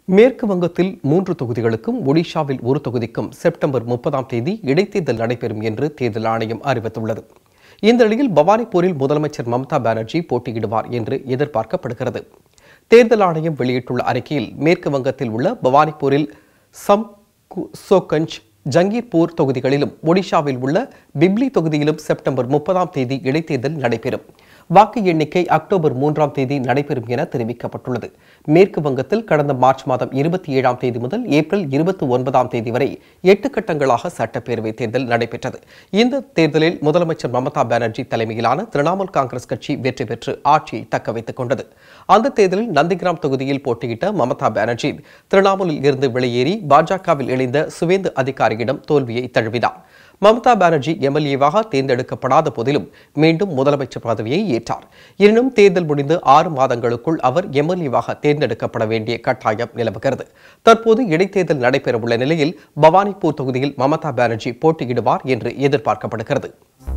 மேற்கு வங்கத்தில் மூன்று தொகுதிகளுக்கும் ஒடிஷாவில் ஒரு தொகுதிக்கும் செப்டம்பர் முப்பதாம் தேதி இடைத்தேர்தல் நடைபெறும் என்று தேர்தல் ஆணையம் அறிவித்துள்ளது இந்த நிலையில் பவானிபூரில் முதலமைச்சர் மம்தா பானர்ஜி போட்டியிடுவார் என்று எதிர்பார்க்கப்படுகிறது தேர்தல் ஆணையம் வெளியிட்டுள்ள அறிக்கையில் மேற்கு வங்கத்தில் உள்ள பவானிபூரில் சம் கு- சோகஞ்ச் ஜங்கீர்பூர் தொகுதிகளிலும் ஒடிஷாவில் உள்ள பிப்லி தொகுதியிலும் செப்டம்பர் முப்பதாம் தேதி இடைத்தேர்தல் நடைபெறும் வாக்கு எண்ணிக்கை அக்டோபர் மூன்றாம் தேதி நடைபெறும் என தெரிவிக்கப்பட்டுள்ளது மேற்கு வங்கத்தில் கடந்த மார்ச் மாதம் இருபத்தி ஏழாம் தேதி முதல் ஏப்ரல் இருபத்தி ஒன்பதாம் தேதி வரை எட்டு கட்டங்களாக சட்டப்பேரவை தேர்தல் நடைபெற்றது இந்த தேர்தலில் முதலமைச்சர் மமதா பானர்ஜி தலைமையிலான திரிணாமுல் காங்கிரஸ் கட்சி வெற்றி பெற்று ஆட்சியை தக்க வைத்துக் கொண்டது அந்த தேர்தலில் நந்திகிராம் தொகுதியில் போட்டியிட்ட மமதா பானர்ஜி திரிணாமுலில் இருந்து வெளியேறி பாஜகவில் இணைந்த சுவேந்து அதிகாரியிடம் தோல்வியை தழுவினார் மம்தா பானர்ஜி எம்எல்ஏவாக தேர்ந்தெடுக்கப்படாத போதிலும் மீண்டும் முதலமைச்சர் பதவியை ஏற்றார் எனினும் தேர்தல் முடிந்து ஆறு மாதங்களுக்குள் அவர் எம்எல்ஏவாக தேர்ந்தெடுக்கப்பட வேண்டிய கட்டாயம் நிலவுகிறது தற்போது இடைத்தேர்தல் நடைபெறவுள்ள நிலையில் பவானிபூர் தொகுதியில் மமதா பானர்ஜி போட்டியிடுவார் என்று எதிர்பார்க்கப்படுகிறது